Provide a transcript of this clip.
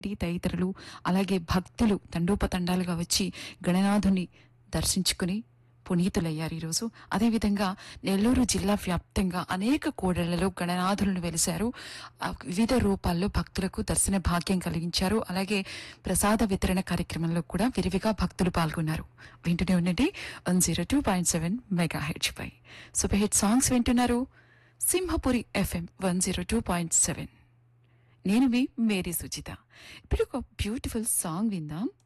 తదితరులు అలాగే భక్తులు తండోపతండాలుగా వచ్చి గణనాథుని దర్శించుకుని పునీతులయ్యారు ఈరోజు అదేవిధంగా నెల్లూరు జిల్లా వ్యాప్తంగా అనేక కూడళ్లలో గణనాథులను వెలిశారు ఆ వివిధ రూపాల్లో భక్తులకు దర్శన భాగ్యం కలిగించారు అలాగే ప్రసాద వితరణ కార్యక్రమంలో కూడా విరివిగా భక్తులు పాల్గొన్నారు వింటూనే ఉండండి one zero two point seven mega హెచ్ పై సూపర్ హిట్ సాంగ్స్ వింటున్నారు Simhapuri FM one zero two point seven నేను మీ మేరీ సుచిత ఇప్పుడు ఒక బ్యూటిఫుల్ సాంగ్ విందాం